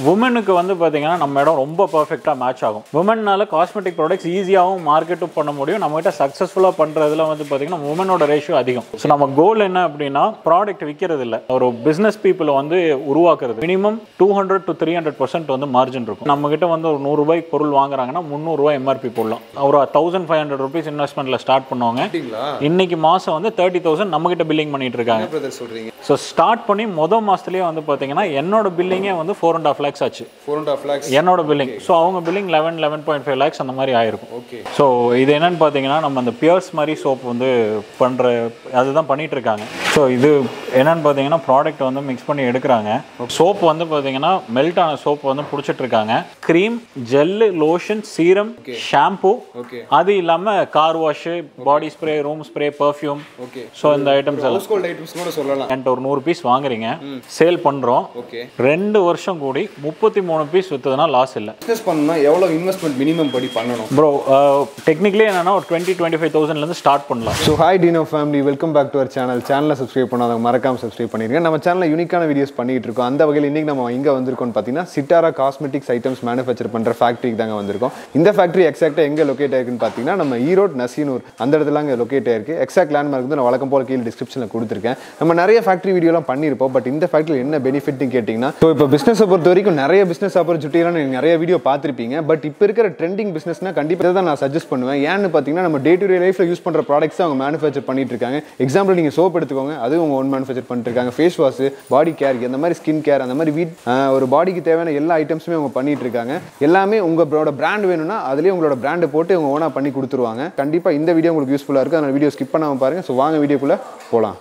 உமனுக்கு வந்து பார்த்தீங்கன்னா நம்ம இடம் ரொம்ப பர்ஃபெக்டாக மேட்ச் ஆகும் உமன்னால காஸ்மெட்டிக் ப்ராடக்ட்ஸ் ஈஸியாகவும் மார்க்கெட்டும் பண்ண முடியும் நம்மகிட்ட சக்ஸஸ்ஃபுல்லாக பண்ணுறதுல வந்து பார்த்தீங்கன்னா உமனோட ரேஷியோ அதிகம் ஸோ நம்ம கோல் என்ன அப்படின்னா ப்ராடக்ட் விற்கிறது இல்லை ஒரு பிஸ்னஸ் பீப்புளை வந்து உருவாக்குறது minimum two hundred to three hundred percent வந்து மார்ஜின் இருக்கும் நம்ம கிட்ட வந்து ஒரு நூறுரூபாய்க்கு பொருள் வாங்குறாங்கன்னா முந்நூறுரூவா எம்ஆர்பி போடலாம் ஒரு தௌசண்ட் ஃபைவ் ஹண்ட்ரட் ருபீஸ் இன்வெஸ்ட்மெண்ட்ல ஸ்டார்ட் பண்ணுவாங்க அப்படிங்களா இன்னைக்கு மாதம் வந்து தேர்ட்டி தௌசண்ட் நம்ம கிட்ட பில்லிங் பண்ணிட்டு இருக்காங்க என்ன பிரதர் சொல்றீங்க ஸோ ஸ்டார்ட் பண்ணி மொதல் மாதத்துலேயே வந்து பார்த்தீங்கன்னா என்னோட பில்லிங்கே வந்து ஃபோர் அண்ட் ஆஃப் லேக்ஸ் ஆச்சு ஃபோர் அண்ட் ஆஃப் லேக்ஸ் என்னோட பில்லிங் ஸோ அவங்க billing eleven eleven point five lakhs அந்த மாதிரி ஆயிருக்கும் ஓகே ஸோ இது என்னன்னு பார்த்தீங்கன்னா நம்ம அந்த பியர்ஸ் மாதிரி சோப் வந்து பண்ணுற அதுதான் பண்ணிட்டு இருக்காங்க ஸோ இது என்னன்னு பார்த்தீங்கன்னா ப்ராடக்ட் வந்து மிக்ஸ் பண்ணி எடுக்கிறாங்க சோப் வந்து பார்த்தீங்கன்னா மெல்ட் ஆன சோப் வந்து பிடிச்சிட்டு இருக்காங்க cream gel lotion serum shampoo okay அது இல்லாமல் car wash body spray room spray perfume okay so இந்த ஐட்டம்ஸ் எல்லாம் ஹவுஸ் ஹோல்ட் ஐட்டம்ஸ் கூட சொல்லலாம் என்கிட்ட ஒரு நூறு பீஸ் வாங்குறீங்க சேல் பண்ணுறோம் ஓகே ரெண்டு வருஷம் கூடி முப்பத்தி மூணு பீஸ் விற்றதுனா லாஸ் இல்லை பிஸ்னஸ் பண்ணணும்னா எவ்வளோ இன்வெஸ்ட்மெண்ட் மினிமம் படி பண்ணணும் ப்ரோ டெக்னிக்கலி என்னன்னா ஒரு டுவெண்ட்டி டுவெண்ட்டி ஃபைவ் தௌசண்ட்லேருந்து ஸ்டார்ட் பண்ணலாம் so hi Dino family welcome back to our channel சேனலை சப்ஸ்கிரைப் பண்ணாதவங்க மறக்காம சப்ஸ்கிரைப் பண்ணிருங்க நம்ம சேனலில் யூனிக்கான வீடியோஸ் பண்ணிட்டு இருக்கோம் அந்த வகையில் இன்னைக்கு நம்ம எங்கே வந்திருக்கோம்னு பார்த்தீங்கன்னா சிட்டாரா காஸ்மெட்டிக்ஸ் ஐட்டம்ஸ் மேனுஃபேக்சர் பண்ணுற ஃபேக்ட்ரிக்கு தாங்க வந்திருக்கோம் இந்த ஃபேக்ட்ரி எக்ஸாக்டாக எங்கே லொக்கேட் ஆயிருக்குன்னு பார்த்தீங்கன்னா நம்ம ஈரோடு நசீனூர் அந்த இடத்துல அங்கே லொக்கேட் ஆயிருக்கு எக்ஸாக்ட் லேண்ட்மார்க் வந்து நான் வழக்கம் போல கீழே டிஸ்கிரிப்ஷனில் கொடுத்துருக்கேன் நம்ம நிறைய ஃபேக்ட்ரி வீடியோலாம் பண்ணியிருப்போம் பட் இந்த ஃபேக்ட்ரியில் என்ன பெனிஃபிட்னு கேட்டிங்கன்னா ஸோ இப்போ பிஸ்னஸை பொறுத்த வரைக்கும் நிறைய பிஸ்னஸ் ஆப்பர்ச்சுனிட்டிலாம் நீங்கள் நிறைய வீடியோ பார்த்துருப்பீங்க பட் இப்போ இருக்கிற ட்ரெண்டிங் பிஸ்னஸ்னா கண்டிப்பாக இதை தான் நான் சஜஸ்ட் பண்ணுவேன் ஏன்னு பார்த்தீங்கன்னா நம்ம டே டு டே லைஃப்பில் யூஸ் பண்ணுற ப்ராடக்ட்ஸ் அவங்க மேனுஃபேக்சர் பண்ணிட்டு இருக்காங்க எக்ஸாம்பிள் நீங்கள் சோப் எடுத்துக்கோங்க அதுவும் அவங்க ஓன் மேனுஃபேக்சர் பண்ணிட்டு இருக்காங்க ஃபேஸ் வாஷ் பாடி கேர் அந்த மாதிரி ஸ்கின் கேர் அந்த மாதிரி வீட் ஆஹ் ஒரு பாடிக்கு தேவையான எல்லா ஐட்டம்ஸுமே அவங்க பண்ணிட்டு இருக்காங்க எல்லாமே உங்களோட பிராண்ட் வேணும்னா அதுலேயே உங்களோட பிராண்டை போட்டு அவங்க ஓனாக பண்ணி கொடுத்துருவாங்க கண்டிப்பாக இந்த வீடியோ உங்களுக்கு யூஸ்ஃபுல்லாக இருக்குது அதனால் வீடியோ ஸ்கிப் பண்ணாமல் பாருங்கள் ஸோ வாங்க வீடியோக்குள்ளே போகலாம்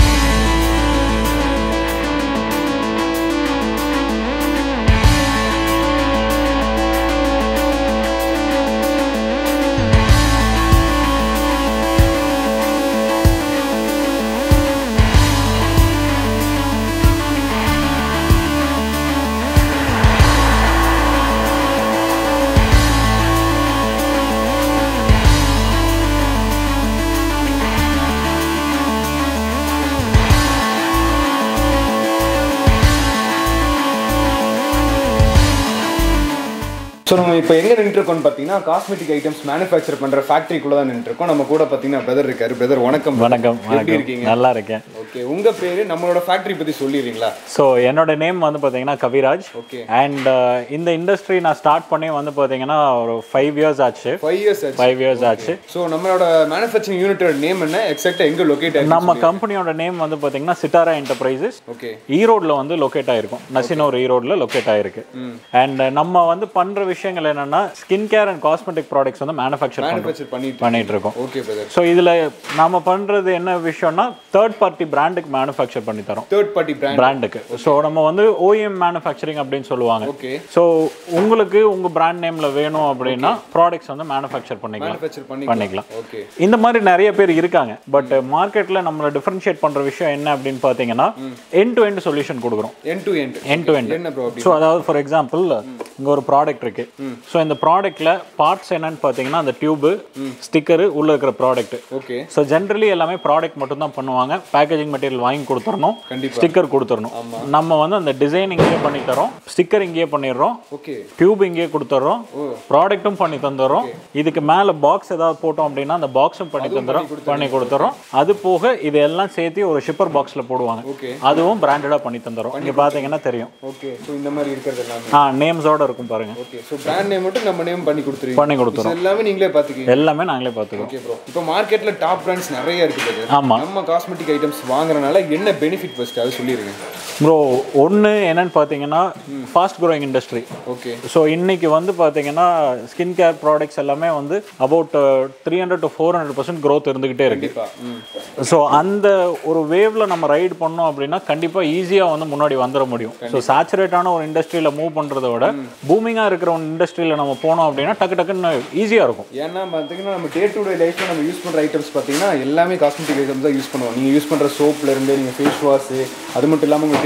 ஸோ நம்ம இப்போ எங்கே நின்றுருக்கோம்னு பார்த்தீங்கன்னா காஸ்மெட்டிக் ஐட்டம்ஸ் மேனுஃபேக்சர் பண்ணுற ஃபேக்ட்ரிக்குள்ளே தான் நின்றுருக்கோம் நம்ம கூட பார்த்தீங்கன்னா பிரதர் இருக்காரு பிரதர் வணக்கம் வணக்கம் எப்படி வணக்கம் இருக்கீங்க நல்லா இருக்கேன் ஓகே உங்கள் பேர் நம்மளோட ஃபேக்ட்ரி பற்றி சொல்லிடுறீங்களா ஸோ என்னோட நேம் வந்து பார்த்தீங்கன்னா கவிராஜ் ஓகே அண்ட் இந்த இண்டஸ்ட்ரி நான் ஸ்டார்ட் பண்ணி வந்து பார்த்தீங்கன்னா ஒரு ஃபைவ் இயர்ஸ் ஆச்சு ஃபைவ் இயர்ஸ் ஆச்சு ஃபைவ் இயர்ஸ் ஆச்சு ஸோ நம்மளோட மேனுஃபேக்சரிங் யூனிட்டோட நேம் என்ன எக்ஸாக்டாக எங்கே லொக்கேட் ஆகி நம்ம கம்பெனியோட நேம் வந்து பார்த்தீங்கன்னா சிட்டாரா என்டர்பிரைசஸ் ஓகே ஈரோட்ல வந்து லொக்கேட் ஆயிருக்கும் நசினோர் ஈரோட்ல லொக்கேட் ஆயிருக்கு அண்ட் நம்ம வந்து பண்ற விஷயங்கள் என்னன்னா skin care and cosmetic products வந்து மேனுஃபேக்சர் மேனுஃபேக்சர் பண்ணிட்டு பண்ணிட்டு இருக்கோம் ஓகே பிரதர் ஸோ இதில் நாம பண்ணுறது என்ன விஷயம்னா தேர்ட் பார்ட்டி பிராண்டுக்கு மேனுஃபேக்சர் பண்ணி தரோம் தேர்ட் பார்ட்டி பிராண்ட் பிராண்டுக்கு ஸோ நம்ம வந்து ஓஎம் மேனுஃபேக்சரிங் அப்படின்னு சொல்லுவாங்க ஓகே ஸோ உங்களுக்கு உங்க பிராண்ட் நேம்ல வேணும் அப்படின்னா ப்ராடக்ட்ஸ் வந்து மேனுஃபேக்சர் பண்ணிக்கலாம் மேனுஃபேக்சர் பண்ணி பண்ணிக்கலாம் ஓகே இந்த மாதிரி நிறைய பேர் இருக்காங்க பட் மார்க்கெட்ல நம்மள டிஃபரன்ஷியேட் பண்ற விஷயம் என்ன அப்படின்னு பார்த்தீங்கன்னா எண்ட் டு எண்ட் சொல்யூஷன் கொடுக்குறோம் end to end end to end என்ன ப்ரோ அப்படி ஸோ அதாவது ஃபார் எக்ஸாம்பிள் இங்க ஒரு ப்ராடக்ட் இருக்கு ஸோ இந்த ப்ராடக்ட்ல பார்ட்ஸ் என்னன்னு பார்த்தீங்கன்னா அந்த டியூபு ஸ்டிக்கரு உள்ள இருக்கிற ப்ராடக்ட் ஓகே ஸோ ஜென்ரலி எல்லாமே ப்ராடக்ட் மட்டும் தான் பண்ணுவாங்க பேக்கேஜிங் மெட்டீரியல் வாங்கி கொடுத்துடணும் கண்டிப்பா. ஸ்டிக்கர் கொடுத்துடணும் நம்ம வந்து அந்த டிசைன் இங்கேயே பண்ணி தரோம் ஸ்டிக்கர் இங்கேயே பண்ணிடுறோம் ஓகே டியூப் இங்கேயே கொடுத்துட்றோம் ப்ராடக்ட்டும் பண்ணி தந்துடுறோம் இதுக்கு மேலே பாக்ஸ் ஏதாவது போட்டோம் அப்படின்னா அந்த பாக்ஸும் பண்ணி தந்துடுறோம் பண்ணி கொடுத்துறோம் அது போக இது எல்லாம் சேர்த்து ஒரு ஷிப்பர் பாக்ஸில் போடுவாங்க ஓகே அதுவும் பிராண்டடாக பண்ணி தந்துடுறோம் இங்கே பார்த்தீங்கன்னா தெரியும் ஓகே ஸோ இந்த மாதிரி இருக்கிறது எல்லாமே ஆ நேம்ஸோட இருக்கும் பாருங்க ஓகே ஸோ பிராண்ட் நேம் மட்டும் நம்ம நேம் பண்ணி கொடுத்துருவீங்க பண்ணி கொடுத்துறோம் எல்லாமே நீங்களே பார்த்துக்கீங்க எல்லாமே நாங்களே பார்த்துக்குறோம் ஓகே ப்ரோ இப்போ மார்க்கெட்டில் டாப் பிராண்ட்ஸ் நிறைய இருக்குது ஆமா. நம்ம காஸ்மெட்டிக் ஐட்டம்ஸ் வாங்குறனால என்ன பெனிஃபிட் ஃபர்ஸ்ட் அது சொல்லிடுங்க ப்ரோ ஒன்று என்னன்னு பார்த்தீங்கன்னா fast growing industry okay so இன்னைக்கு வந்து பார்த்தீங்கன்னா ஸ்கின் கேர் ப்ராடக்ட்ஸ் எல்லாமே வந்து about three hundred to four hundred percent growth இருந்துகிட்டே இருக்கு கண்டிப்பா ம் ஸோ அந்த ஒரு வேவ்ல நம்ம ரைடு பண்ணோம் அப்படின்னா கண்டிப்பாக ஈஸியாக வந்து முன்னாடி வந்துட முடியும் ஸோ சேச்சுரேட்டான ஒரு இண்டஸ்ட்ரியில் மூவ் பண்ணுறத விட பூமிங்காக இருக்கிற ஒரு இண்டஸ்ட்ரியில் நம்ம போனோம் அப்படின்னா டக்கு டக்குன்னு ஈஸியாக இருக்கும் ஏன்னா பார்த்தீங்கன்னா நம்ம டே டு டே லைஃப்பில் நம்ம யூஸ் பண்ணுற ஐட்டம்ஸ் பார்த்தீங்கன்னா எல்லாமே காஸ்மெட்டிக் ஐட்டம்ஸ் தான் யூஸ் பண்ணுவோம் நீங்கள் யூஸ் பண்ணுற சோப்ல இருந்து நீங்கள் ஃபேஸ் வாஷ் அது மட்டும் இல்லாமல் உங்கள்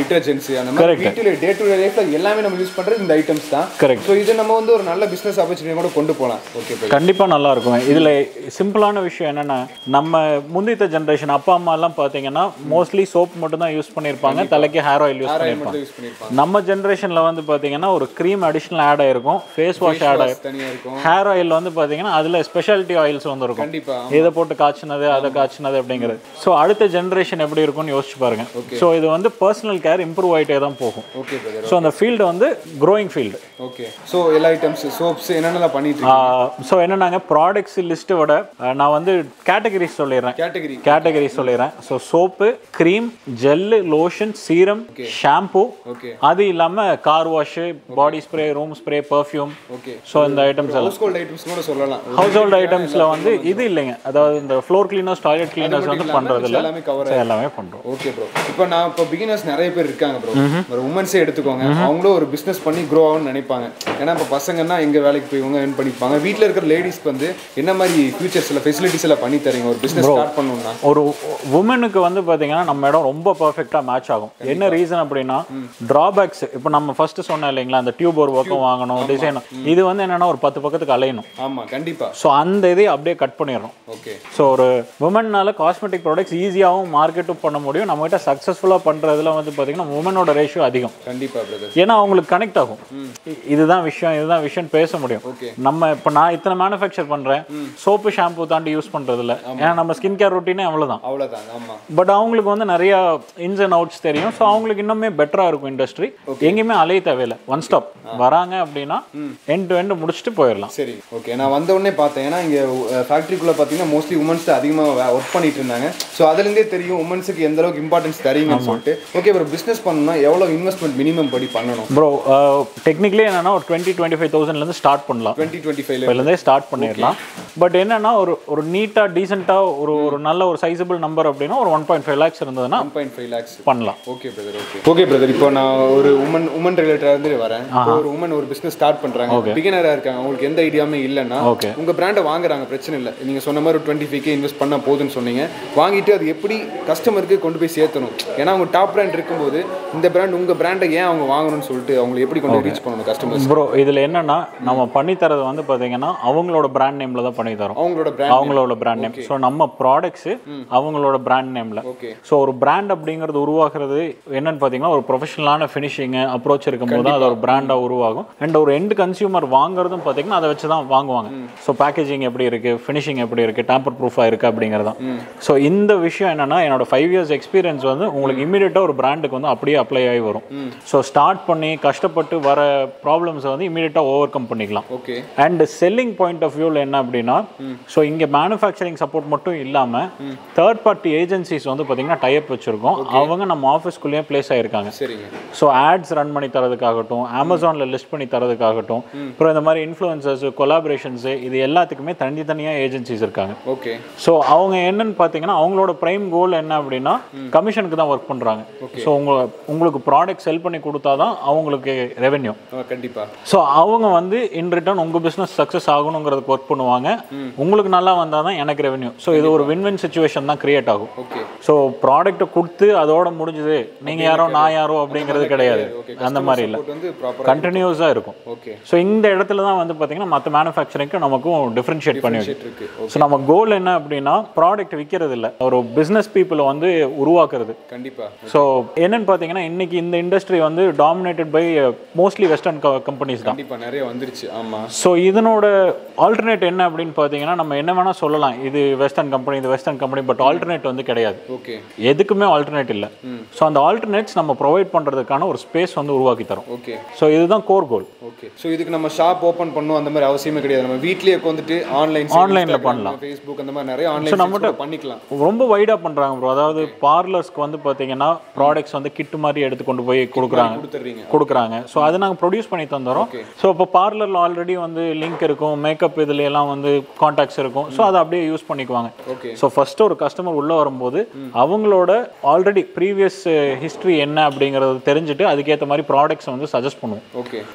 டிட்டர்ஜென்ட்ஸ் அந்த மாதிரி Correct. வீட்டில் டே டு டே லைஃப்ல எல்லாமே நம்ம யூஸ் பண்றது இந்த ஐட்டம்ஸ் தான் Correct. ஸோ இது நம்ம வந்து ஒரு நல்ல பிசினஸ் ஆப்பர்ச்சுனிட்டி கூட கொண்டு போகலாம் ஓகே கண்டிப்பாக நல்லா இருக்கும் இதில் சிம்பிளான விஷயம் என்னென்னா நம்ம முந்தித்த ஜென்ரேஷன் அப்பா அம்மா எல்லாம் பார்த்தீங்கன்னா மோஸ்ட்லி சோப் மட்டும் தான் யூஸ் பண்ணியிருப்பாங்க தலைக்கு ஹேர் ஆயில் யூஸ் பண்ணியிருப்பாங்க யூஸ் பண்ணிருப்பாங்க நம்ம ஜென்ரேஷனில் வந்து பார்த்தீங்கன்னா ஒரு க்ரீம் அடிஷ்னல் ஆட் ஆயிருக்கும் ஃபேஸ் வாஷ் ஆட் ஆயிருக்கும் தனியா இருக்கும் ஹேர் ஆயில் வந்து பார்த்தீங்கன்னா அதில் ஸ்பெஷாலிட்டி ஆயில்ஸ் வந்து இருக்கும் கண்டிப்பா இதை போட்டு காய்ச்சினது அதை காய்ச்சினது அப்படிங்கிறது ஸோ அடுத்த ஜென்ரேஷன் எப்படி இருக்கும்னு யோசிச்சு பாருங்க ஸோ இது வந்து பர்சனல் கேர் இம்ப்ரூவ் ஆகிட்டே தான் போகும் ஓகே பிரதர் ஸோ அந்த ஃபீல்டு வந்து க்ரோயிங் ஃபீல்டு ஓகே ஸோ எல்லா ஐட்டம்ஸ் சோப்ஸ் என்னென்னலாம் பண்ணிட்டு இருக்கீங்க ஸோ என்னன்னாங்க ப்ராடக்ட்ஸ் லிஸ்ட்டை விட ஆஹ் நான் வந்து கேட்டகரிஸ் சொல்லிடுறேன் கேட்டகரி கேட்டகரி சொல்லிடுறேன் so soap cream gel lotion serum shampoo okay அது இல்லாமல் car wash body spray room spray perfume okay so இந்த ஐட்டம்ஸ் எல்லாம் ஹவுஸ் ஹோல்ட் ஐட்டம்ஸ் கூட சொல்லலாம் ஹவுஸ் ஹோல்ட் ஐட்டம்ஸில் வந்து இது இல்லைங்க அதாவது இந்த ஃப்ளோர் கிளீனர்ஸ் டாய்லெட் கிளீனர்ஸ் வந்து பண்ணுறது இல்லை எல்லாமே கவர் So, எல்லாமே பண்ணுறோம் ஓகே ப்ரோ இப்போ நான் இப்போ பிகினர்ஸ் நிறைய பேர் இருக்காங்க ப்ரோ ஒரு உமன்ஸே எடுத்துக்கோங்க அவங்களும் ஒரு பிஸ்னஸ் பண்ணி க்ரோ ஆகும்னு நினைப்பாங்க ஏன்னா இப்போ பசங்கன்னா எங்க வேலைக்கு போய் இவங்க earn பண்ணிப்பாங்க வீட்டில் இருக்கிற லேடிஸ்க்கு வந்து என்ன மாதிரி ஃபியூச்சர்ஸில் ஃபெசிலிட்டிஸ் எல்லாம் பண்ணி தரீங்க ஒரு பிஸ்னஸ் ஸ்டார்ட் பண்ணணும்னா ஒரு உமனுக்கு வந்து பார்த்தீங்கன்னா நம்ம இடம் ரொம்ப பர்ஃபெக்டாக மேட்ச் ஆகும் என்ன ரீசன் அப்படின்னா டிராபேக்ஸ் இப்போ நம்ம ஃபர்ஸ்ட் சொன்னோம் இல்லைங்களா அந்த டியூப் ஒரு பக்கம் வாங்கணும் டிசைன் இது வந்து என்னன்னா ஒரு பத்து பக்கத்துக்கு அலையணும் ஆமா கண்டிப்பா ஸோ அந்த இதை அப்படியே கட் பண்ணிடுறோம் ஓகே ஸோ ஒரு உமன்னால காஸ்மெட்டிக் ப்ராடக்ட்ஸ் ஈஸியாகவும் மார்க்கெட்டும் பண்ண முடியும் நம்மகிட்ட சக்ஸஸ்ஃபுல்லாக பண்ணுறதுல வந்து பார்த்தீங்கன்னா உமனோட ரேஷியோ அதிகம் கண்டிப்பா பிரதர் ஏன்னா அவங்களுக்கு கனெக்ட் ஆகும் இ- இதுதான் விஷயம் இதுதான் விஷயம் பேச முடியும் ஓகே நம்ம இப்போ நான் இத்தனை மேனுஃபேக்சர் பண்ணுறேன் சோப்பு ஷாம்பு தாண்டி யூஸ் பண்ணுறது இல்ல ஏன்னா நம்ம ஸ்கின் கேர் ரொட்டீனே அவ்வளோதான் அவ்வளோதான் ஆமா பட் அவங்களுக்கு வந்து நிறைய இன்ஸ் அண்ட் அவுட்ஸ் தெரியும் ஸோ அவங்களுக்கு இன்னுமே பெட்டராக இருக்கும் இண்டஸ்ட்ரி எங்கேயுமே அலைய தேவையில்லை ஒன் ஸ்டாப் வராங்க அப்படின்னா எண்ட் டு எண்ட் முடிச்சுட்டு போயிடலாம் சரி ஓகே நான் வந்த உடனே பார்த்தேன் ஏன்னா இங்கே ஃபேக்ட்ரிக்குள்ளே பார்த்தீங்கன்னா மோஸ்ட்லி உமன்ஸ் தான் அதிகமாக ஒர்க் பண்ணிட்டு இருந்தாங்க ஸோ அதுலேருந்தே தெரியும் உமன்ஸுக்கு எந்த அளவுக்கு இம்பார்ட்டன்ஸ் தரீங்கன்னு சொல்லிட்டு ஓகே ப்ரோ பிஸ்னஸ் பண்ணணும்னா எவ்வளோ இன்வெஸ்ட்மெண்ட் மினிமம் படி பண்ணணும் ப்ரோ டெக்னிக்கலி என்னன்னா ஒரு டுவெண்ட்டி டுவெண்ட்டி ஃபைவ் தௌசண்ட்லேருந்து ஸ்டார்ட் பண்ணலாம் டுவெண்ட்டி டுவெண்ட்டி ஃபைவ்ல இப்போலேருந்தே ஸ்டார்ட் பண்ணிடலாம் பட் என்னன்னா ஒரு ஒரு நீட்டாக டீசெண்டாக ஒரு ஒரு நல்ல ஒரு சைஸபிள் நம்பர் அப்படின்னா ஒரு ஒன் பாயிண்ட் ஃபைவ் லேக்ஸ் இருந்ததுன்னா ஒன் பாயிண்ட் ஃபைவ் லேக்ஸ் பண்ணலாம் okay brother okay okay brother இப்போ நான் ஒரு உமன் உமன் ரிலேட்டடாக இருந்து வரேன் இப்போ ஒரு உமன் ஒரு பிஸ்னஸ் ஸ்டார்ட் பண்ணுறாங்க பிகினராக இருக்காங்க அவங்களுக்கு எந்த ஐடியாவுமே இல்லைன்னா ஓகே உங்க பிராண்டை வாங்குறாங்க பிரச்சனை இல்லை நீங்க சொன்ன மாதிரி டுவெண்ட்டி ஃபைவ் இன்வெஸ்ட் பண்ணா போதுன்னு சொன்னீங்க வாங்கிட்டு அது எப்படி கஸ்டமருக்கு கொண்டு போய் சேர்த்தணும் ஏன்னா அவங்க டாப் பிராண்ட் இருக்கும்போது இந்த பிராண்ட் உங்க பிராண்டை ஏன் அவங்க வாங்கணும்னு சொல்லிட்டு அவங்களை எப்படி கொண்டு ரீச் பண்ணணும் கஸ்டமர்ஸ் ப்ரோ இதில் என்னன்னா நம்ம பண்ணி தரது வந்து பார்த்தீங்கன்னா அவங்களோட பிராண்ட் நேமில் தான் பண்ணி தரோம் அவங்களோட பிராண்ட் அவங்களோட பிராண்ட் நேம் ஸோ நம்ம ப்ராடக்ட்ஸு அவங்களோட பிராண்ட் நேமில் ஓகே ஸோ ஒரு பிராண்ட் அப்படிங்கிறது உருவாக்குறது என்னன்னு பார்த்தீங்கன்னா ஒரு ப்ரொஃபஷனலான ஃபினிஷிங் அப்ரோச் இருக்கும்போது தான் அது ஒரு பிராண்டாக உருவாகும் அண்ட் ஒரு எண்ட் கன்சியூமர் வாங்குறதும் பார்த்தீங்கன்னா அதை வச்சு தான் வாங்குவாங்க ஸோ பேக்கேஜிங் எப்படி இருக்கு ஃபினிஷிங் எப்படி இருக்கு டேம்பர் ப்ரூஃபாக இருக்கு அப்படிங்கிறது தான் ஸோ இந்த விஷயம் என்னன்னா என்னோட ஃபைவ் இயர்ஸ் எக்ஸ்பீரியன்ஸ் வந்து உங்களுக்கு இமீடியட்டாக ஒரு பிராண்டுக்கு வந்து அப்படியே அப்ளை ஆகி வரும் ஸோ ஸ்டார்ட் பண்ணி கஷ்டப்பட்டு வர ப்ராப்ளம்ஸை வந்து இமீடியட்டாக ஓவர் கம் பண்ணிக்கலாம் okay and selling point of வியூவில் என்ன அப்படின்னா ஸோ இங்கே மேனுஃபேக்சரிங் சப்போர்ட் மட்டும் இல்லாமல் தேர்ட் பார்ட்டி ஏஜென்சிஸ் வந்து பார்த்தீங்கன்னா டைப் வச்சுருக்கோம் அவங்க நம்ம ஆஃபீஸ்க்குள்ளேயே ப்ளேஸ் ஆகிருக்காங்க சரிங்க ஸோ ஆட்ஸ் ரன் பண்ணி தரதுக்காகட்டும் அமேசானில் லிஸ்ட் பண்ணி தரதுக்காகட்டும் அப்புறம் இந்த மாதிரி இன்ஃப்ளூயன்சர்ஸ் கொலாபரேஷன்ஸு இது எல்லாத்துக்குமே தனித்தனியாக ஏஜென்சிஸ் இருக்காங்க ஓகே ஸோ அவங்க என்னன்னு பார்த்தீங்கன்னா அவங்களோட ப்ரைம் கோல் என்ன அப்படின்னா கமிஷனுக்கு தான் ஒர்க் பண்ணுறாங்க ஸோ உங்க உங்களுக்கு ப்ராடக்ட் செல் பண்ணி கொடுத்தா தான் அவங்களுக்கு ரெவென்யூ கண்டிப்பா ஸோ அவங்க வந்து இன் ரிட்டர்ன் உங்கள் பிஸ்னஸ் சக்ஸஸ் ஆகணுங்கிறதுக்கு ஒர்க் பண்ணுவாங்க உங்களுக்கு நல்லா வந்தால் தான் எனக்கு ரெவென்யூ ஸோ இது ஒரு வின் வின் சுச்சுவேஷன் தான் கிரியேட் ஆகும் ஓகே ஸோ ப்ராடக்ட்டை கொடுத்து அதோட முடிஞ்சுது நீங்கள் யாரோ நான் யாரோ அப்படிங்கிறது கிடையாது ஓகே அந்த மாதிரி இல்லை சப்போர்ட் வந்து ப்ராப்பரா கண்டினியூஸாக இருக்கும் ஓகே ஸோ இந்த இடத்துல தான் வந்து பார்த்தீங்கன்னா மற்ற மேனுஃபேக்சரிங்க்கு நமக்கும் டிஃப்ரென்ஷியேட் பண்ணி வைக்கும் இருக்கு ஸோ நம்ம கோல் என்ன அப்படின்னா ப்ராடக்ட் விற்கிறது இல்லை ஒரு பிஸ்னஸ் பீப்புளை வந்து உருவாக்குறது கண்டிப்பா ஸோ என்னன்னு பார்த்தீங்கன்னா இன்னைக்கு இந்த இண்டஸ்ட்ரி வந்து dominated by mostly western companies தான் கண்டிப்பா நிறைய வந்துருச்சு ஆமா ஸோ இதனோட ஆல்டர்னேட் என்ன அப்படின்னு பார்த்தீங்கன்னா நம்ம என்ன வேணால் சொல்லலாம் இது வெஸ்டர்ன் கம்பெனி இது வெஸ்டர்ன் கம்பெனி பட் ஆல்டர்னேட் வந்து கிடையாது ஓகே எதுக்குமே ஆல்டர்னேட் இல்லை ஸோ அந்த ஆல்டர்னேட்ஸ் நம்ம ப்ரொவைட் பண்ணுறதுக்கான ஒரு ஸ்பேஸ் வந்து உருவாக்கி தரோம் ஓகே ஸோ இதுதான் கோர் கோல் ஓகே ஸோ இதுக்கு நம்ம ஷாப் ஓப்பன் பண்ணணும் அந்த மாதிரி அவசியமே கிடையாது நம்ம வீட்லயே உட்காந்துட்டு ஆன்லைன் Online-ல பண்ணலாம். ஃபேஸ்புக் அந்த மாதிரி நிறைய ஆன்லைன் நம்மகிட்ட பண்ணிக்கலாம் ரொம்ப வைடாக பண்ணுறாங்க ப்ரோ அதாவது பார்லர்ஸ்க்கு வந்து பார்த்தீங்கன்னா ப்ராடக்ட்ஸ் வந்து கிட்டு மாதிரி எடுத்து கொண்டு போய் கொடுக்குறாங்க கொடுத்துட்றீங்க கொடுக்குறாங்க ஸோ அதை நாங்கள் ப்ரொடியூஸ் பண்ணி தந்துடுறோம் ஸோ இப்போ பார்லரில் ஆல்ரெடி வந்து லிங்க் இருக்கும் மேக்கப் இதுல எல்லாம் வந்து காண்டாக்ட்ஸ் இருக்கும் ஸோ அதை அப்படியே யூஸ் பண்ணிக்குவாங்க ஓகே ஸோ ஃபர்ஸ்ட் ஒரு கஸ்டமர் உள்ளே வரும்போது அவங்களோட ஆல்ரெடி ப்ரீவியஸ் ஹிஸ்ட்ரி என்ன அப்படிங்கிறது தெரிஞ்சுட்டு அதுக்கேற்ற மாதிரி ப்ராடக்ட்ஸ் வந்து சஜஸ்ட் பண்ணுவோம் okay so for example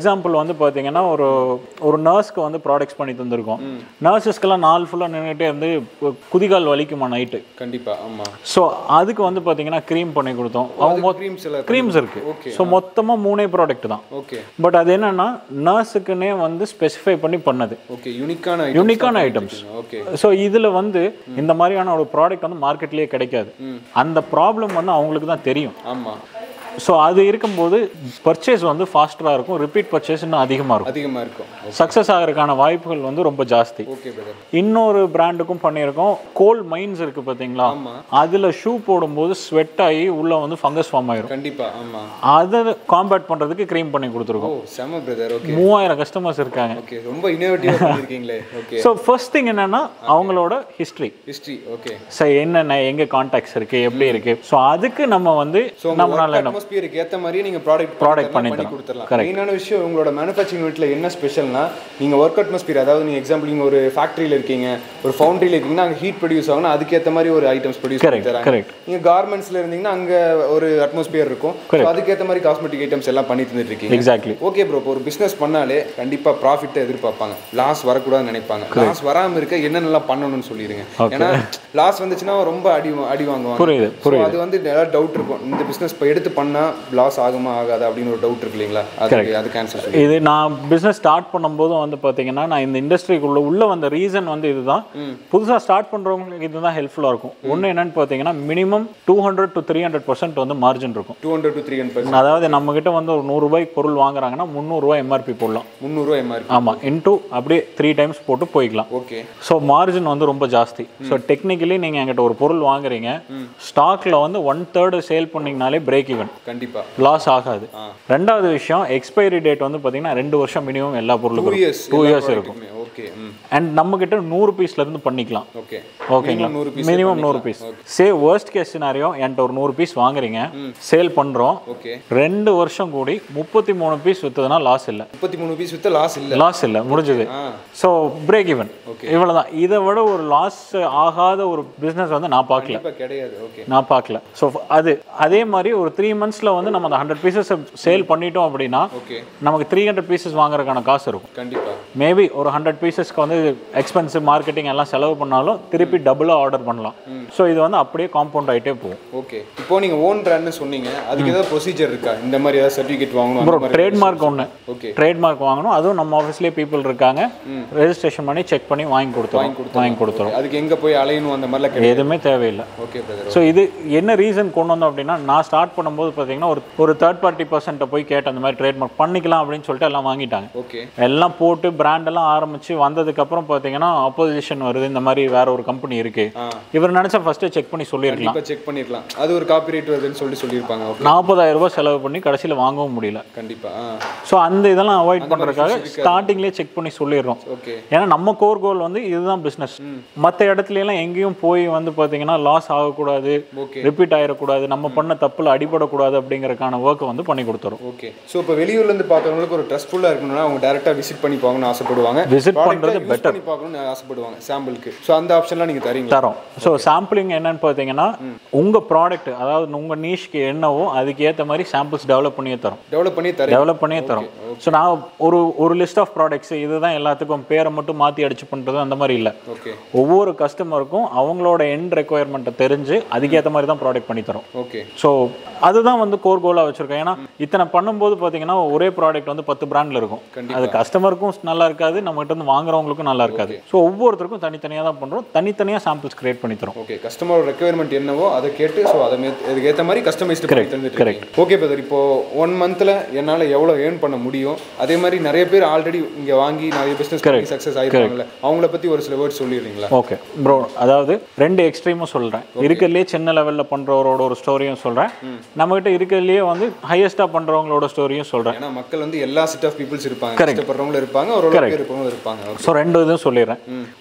example வந்து பார்த்தீங்கன்னா ஒரு ஒரு நர்ஸ்க்கு வந்து ப்ராடக்ட்ஸ் பண்ணி தந்திருக்கோம் நர்சஸ்க்கெல்லாம் நாள் ஃபுல்லாக நின்றுட்டே இருந்து கு- குதிகால் வலிக்குமா நைட்டு கண்டிப்பா ஆமா ஸோ அதுக்கு வந்து பார்த்தீங்கன்னா க்ரீம் பண்ணி கொடுத்தோம் அவங்க க்ரீம்ஸ் எல்லாம் க்ரீம்ஸ் இருக்கு ஸோ மொத்தமாக மூணே ப்ராடக்ட் தான் ஓகே பட் அது என்னன்னா நர்ஸுக்குன்னே வந்து ஸ்பெசிஃபை பண்ணி பண்ணது ஓகே யூனிக்கான யூனிக்கான ஐட்டம்ஸ் ஓகே ஸோ இதில் வந்து இந்த மாதிரியான ஒரு ப்ராடக்ட் வந்து மார்க்கெட்லேயே கிடைக்காது அந்த ப்ராப்ளம் வந்து அவங்களுக்கு தான் தெரியும் ஆமா ஸோ அது இருக்கும்போது பர்ச்சேஸ் வந்து ஃபாஸ்டராக இருக்கும் ரிப்பீட் பர்ச்சேஸ் இன்னும் அதிகமாக இருக்கும் அதிகமா இருக்கும் சக்ஸஸ் ஆகிறதுக்கான வாய்ப்புகள் வந்து ரொம்ப ஜாஸ்தி ஓகே பிரதர் இன்னொரு பிராண்டுக்கும் பண்ணியிருக்கோம் கோல் மைன்ஸ் இருக்கு பார்த்தீங்களா ஆமா. அதில் ஷூ போடும்போது ஸ்வெட் ஆகி உள்ள வந்து ஃபங்கஸ் ஃபார்ம் ஆயிரும் கண்டிப்பா ஆமா அதை காம்பேட் பண்ணுறதுக்கு க்ரீம் பண்ணி கொடுத்துருக்கோம் ஓ செம பிரதர் ஓகே மூவாயிரம் கஸ்டமர்ஸ் இருக்காங்க ஓகே ரொம்ப இன்னோவேட்டிவா பண்ணிருக்கீங்களே ஓகே ஸோ ஃபர்ஸ்ட் திங் என்னன்னா அவங்களோட ஹிஸ்ட்ரி ஹிஸ்டரி ஓகே ஸோ என்னென்ன எங்க கான்டாக்ட்ஸ் இருக்கு எப்படி இருக்கு ஸோ அதுக்கு நம்ம வந்து ஸோ உங்க நம்மளால ஒர்க் அட்மாஸ்பியருக்கு ஏத்த மாதிரியே நீங்க ப்ராடக்ட் Product பண்ணி பண்ணி தரலாம். கொடுத்துடலாம் Correct. மெயினான விஷயம் உங்களோட மேனுஃபேக்சரிங் யூனிட்ல என்ன ஸ்பெஷல்னா நீங்க ஒர்க் அட்மாஸ்பியர் அதாவது நீங்க எக்ஸாம்பிள் நீங்க ஒரு ஃபேக்டரியில இருக்கீங்க ஒரு ஃபவுண்டரியில இருக்கீங்கன்னா அங்க ஹீட் ப்ரொடியூஸ் ஆகும்னா அதுக்கேத்த மாதிரி ஒரு ஐட்டம்ஸ் ப்ரொடியூஸ் பண்ணி Correct, தராங்க correct. நீங்க கார்மெண்ட்ஸ்ல இருந்தீங்கன்னா அங்க ஒரு அட்மாஸ்பியர் இருக்கும் So அதுக்கேத்த மாதிரி காஸ்மெட்டிக் ஐட்டம்ஸ் எல்லாம் பண்ணி தந்துட்டு இருக்கீங்க எக்ஸாக்ட்லி ஓகே ப்ரோ இப்போ ஒரு பிஸ்னஸ் பண்ணாலே கண்டிப்பாக ப்ராஃபிட்டை எதிர்பார்ப்பாங்க லாஸ் வரக்கூடாதுன்னு நினைப்பாங்க லாஸ் வராமல் இருக்க என்னென்னலாம் பண்ணணும்னு சொல்லிடுங்க ஏன்னா லாஸ் வந்துச்சுன்னா ரொம்ப அடி வா- அடி வாங்குவாங்க புரியுது, So அது வந்து ஏதாவது டவுட் இருக்கும் இந்த பிஸ்னஸ் இப்போ எடுத்து பண்ணால் லாஸ் ஆகுமா ஆகாதா அப்படின்னு ஒரு டவுட் இருக்கு இல்லைங்களா அதுக்கு அதுக்கு ஆன்சர் சொல்லி இது நான் பிஸ்னஸ் ஸ்டார்ட் பண்ணும்போதும் வந்து பார்த்தீங்கன்னா நான் இந்த இண்டஸ்ட்ரிக்குள்ள உள்ள வந்த ரீசன் வந்து இதுதான் புதுசாக ஸ்டார்ட் பண்ணுறவங்களுக்கு இதுதான் ஹெல்ப்ஃபுல்லாக இருக்கும் ஒன்று என்னன்னு பார்த்தீங்கன்னா minimum two hundred to three hundred percent வந்து மார்ஜின் இருக்கும் two hundred to three hundred அதாவது நம்ம கிட்ட வந்து ஒரு நூறுரூபாய்க்கு பொருள் வாங்குறாங்கன்னா முந்நூறுரூவா எம்ஆர்பி போடலாம் முந்நூறுரூவா எம்ஆர்பி ஆமாம் இன்டூ அப்படியே த்ரீ டைம்ஸ் போட்டு போய்க்கலாம் ஓகே ஸோ மார்ஜின் வந்து ரொம்ப ஜாஸ்தி ஸோ டெக்னிக்கலி நீங்கள் என்கிட்ட ஒரு பொருள் வாங்குறீங்க ஸ்டாக்ல வந்து ஒன் தேர்டு சேல் பண்ணீங்கனாலே பிரேக் ஈவன் கண்டிப்பாக லாஸ் ஆகாது ரெண்டாவது விஷயம் எக்ஸ்பைரி டேட் வந்து பார்த்தீங்கன்னா ரெண்டு வருஷம் மினிமம் எல்லா டூ பொருளுக்கும் இயர்ஸ் டூ இயர்ஸ் இருக்கும் ஓகே ம் அண்ட் நம்ம கிட்ட நூறு பீஸ்ல இருந்து பண்ணிக்கலாம் ஓகே ஓகேங்களா நூறு பீஸ் மினிமம் நூறு piece say worst case scenario என்கிட்ட ஒரு நூறு பீஸ் வாங்குறீங்க சேல் பண்றோம் ஓகே ரெண்டு வருஷம் கூடி முப்பத்தி மூணு பீஸ் வித்ததுனா லாஸ் இல்லை முப்பத்தி மூணு பீஸ் வித்து லாஸ் இல்லை லாஸ் இல்லை முடிஞ்சது ஆ ஸோ பிரேக் ஈவன் இவ்வளவுதான் இதை விட ஒரு லாஸ் ஆகாத ஒரு பிஸ்னஸ் வந்து நான் பார்க்கல கண்டிப்பாக கிடையாது ஓகே நான் பார்க்கல ஸோ அது அதே மாதிரி ஒரு த்ரீ மந்த்ஸில் வந்து நம்ம அந்த ஹண்ட்ரட் பீசஸ் சேல் பண்ணிட்டோம் அப்படின்னா ஓகே நமக்கு த்ரீ ஹண்ட்ரட் பீசஸ் வாங்குறதுக்கான காசு இருக்கும் கண்டிப்பாக மேபி ஒரு ஹண்ட்ரட் பீசஸ்க்கு வந்து எக்ஸ்பென்சிவ் மார்க்கெட்டிங் எல்லாம் செலவு பண்ணாலும் திருப்பி டபுளாக ஆர்டர் பண்ணலாம் ஸோ இது வந்து அப்படியே காம்பவுண்ட் ஆகிட்டே போகும் ஓகே இப்போ நீங்க ஓன் பிராண்ட்னு சொன்னீங்க அதுக்கு ஏதாவது ப்ரொசீஜர் இருக்கா இந்த மாதிரி ஏதாவது சர்டிஃபிகேட் வாங்கணும் அந்த மாதிரி ட்ரேட்மார்க் ஒன்று ஓகே ட்ரேட்மார்க் வாங்கணும் அதுவும் நம்ம ஆஃபீஸ்லேயே பீப்புள் இருக்காங்க ரெஜிஸ்ட்ரேஷன் பண்ணி செக் பண்ணி வாங்கி கொடுத்துருவோம் வாங்கி கொடுத்துருவோம் அதுக்கு எங்க போய் அலையணும் அந்த மாதிரிலாம் கிடையாது எதுவுமே தேவையில்லை ஓகே பிரதர் ஸோ இது என்ன ரீசன் கொண்டு வந்தோம் அப்படின்னா நான் ஸ்டார்ட் பண்ணும்போது பார்த்தீங்கன்னா ஒரு ஒரு தேர்ட் பார்ட்டி பர்சன்ட்டை போய் கேட்டேன் அந்த மாதிரி ட்ரேட்மார்க் பண்ணிக்கலாம் அப்படின்னு சொல்லிட்டு எல்லாம் வாங்கிட்டாங்க ஓகே எல்லாம் போட்டு பிராண்ட் எல்லாம் ஆரம்பிச்சு வந்ததுக்கப்புறம் பார்த்தீங்கன்னா அப்போசிஷன் வருது இந்த மாதிரி வேற ஒரு கம்பெனி இருக்கு ஆ. இவர் நினைச்சா ஃபர்ஸ்டே செக் பண்ணி சொல்லியிருக்கலாம் கண்டிப்பா செக் பண்ணிடலாம் அது ஒரு காப்பிரைட் வருதுன்னு சொல்லிட்டு சொல்லியிருப்பாங்க ஓகே நாற்பதாயிரம் ரூபாய் செலவு பண்ணி கடைசியில் வாங்கவும் முடியல கண்டிப்பா ஆ ஸோ அந்த இதெல்லாம் அவாய்ட் பண்ணுறதுக்காக ஸ்டார்டிங்லேயே செக் பண்ணி சொல்லிடுறோம் ஓகே ஏன்னா நம்ம கோர் கோல் வந்து இதுதான் பிஸ்னஸ் மற்ற இடத்துல எல்லாம் எங்கேயும் போய் வந்து பார்த்தீங்கன்னா லாஸ் ஆகக்கூடாது ஓகே ரிப்பீட் ஆயிடக்கூடாது நம்ம பண்ண தப்புல அடிபடக்கூடாது அப்படிங்கறதுக்கான ஒர்க்கை வந்து பண்ணி கொடுத்துரும் ஓகே ஸோ இப்போ வெளியூர்ல இருந்து பார்க்குறவங்களுக்கு ஒரு ட்ரஸ்ட்ஃபுல்லாக இருக்கணும்னா அவங்க டேரெக்டாக விசிட் பண்ணி பார்க்கணும்னு ஆசைப்படுவாங்க Visit Product-அ பண்றது use better. பண்ணி பார்க்கணும்னு ஆசைப்படுவாங்க சாம்பிளுக்கு ஸோ அந்த ஆப்ஷன்லாம் நீங்க தரீங்களா தரோம் ஸோ சாம்பிளிங் என்னன்னு பார்த்தீங்கன்னா உங்க ப்ராடக்ட் அதாவது உங்க நீஷ்க்கு என்னவோ அதுக்கு ஏற்ற மாதிரி சாம்பிள்ஸ் டெவலப் பண்ணியே தரோம் டெவலப் பண்ணி தரீங்க டெவலப் பண்ணியே தரோம் ஸோ நான் ஒரு ஒரு லிஸ்ட் ஆஃப் ப்ராடக்ட்ஸ் இதுதான் எல்லாத்துக்கும் பேரை மட்டும் மாற்றி அடிச்சு பண்ணுறது அந்த மாதிரி இல்லை ஓகே ஒவ்வொரு கஸ்டமருக்கும் அவங்களோட எண்ட் ரெக்குயர்மெண்ட்டை தெரிஞ்சு அதுக்கேற்ற மாதிரி தான் ப்ராடக்ட் பண்ணி தரோம் ஓகே ஸோ அதுதான் வந்து கோர் கோலாக வச்சிருக்கோம் ஏன்னா இத்தனை பண்ணும்போது பார்த்தீங்கன்னா ஒரே ப்ராடக்ட் வந்து பத்து பிராண்டில் இருக்கும் கண்டிப்பா. அது கஸ்டமருக்கும் நல்லா இருக்காது நம்மகிட்ட இருந்து வாங்குறவங்களுக்கும் நல்லா இருக்காது ஸோ ஒவ்வொருத்தருக்கும் தனித்தனியாக தான் பண்ணுறோம் தனித்தனியாக சாம்பிள்ஸ் கிரியேட் பண்ணி தரோம் ஓகே கஸ்டமரோட ரெக்குயர்மெண்ட் என்னவோ அதை கேட்டு ஸோ அதை மே- அதுக்கு ஏற்ற மாதிரி கஸ்டமைஸ்டு பண்ணி தந்துட்டு ஓகே பிரதர் இப்போ ஒன் மந்த்தில் என்னால் எவ்வளோ ஏர்ன் பண்ண முடியும் அதே மாதிரி நிறைய பேர் ஆல்ரெடி இங்கே வாங்கி நிறைய பிஸ்னஸ் பண்ணி சக்ஸஸ் ஆயிருப்பாங்கல்ல அவங்கள பற்றி ஒரு சில வேர்ட் சொல்லிடுறீங்களா ஓகே ப்ரோ அதாவது ரெண்டு எக்ஸ்ட்ரீமும் சொல்கிறேன் இருக்கிறதுலே சின்ன லெவலில் பண்ணுறவரோட ஒரு ஸ்டோரியும் சொல்கிறேன் நம்மகிட்ட இருக்கிறதுலையே வந்து ஹையஸ்ட்டாக பண்ணுறவங்களோட ஸ்டோரியும் சொல்கிறேன் ஏன்னா மக்கள் வந்து எல்லா செட் ஆஃப் பீப்புள்ஸ் இருப்பாங்க கஷ்டப்படுறவங்களும் இருப்பாங்க ஒரு பேர் இருப்பவங்களும் இருப்பாங்க ஸோ ரெண்டு இதுவும் சொல்லிடுறேன்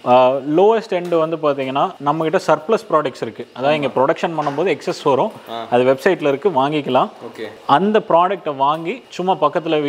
லோவஸ்ட் எண்டு வந்து பார்த்தீங்கன்னா நம்மகிட்ட சர்ப்ளஸ் ப்ராடக்ட்ஸ் இருக்குது அதாவது இங்கே ப்ரொடக்ஷன் பண்ணும்போது எக்ஸஸ் வரும் அது வெப்சைட்டில் இருக்குது வாங்கிக்கலாம் ஓகே அந்த ப்ராடக்ட்டை வாங்கி சும்மா பக்கத்தில் வீட்டில் ஸ்டார்ட்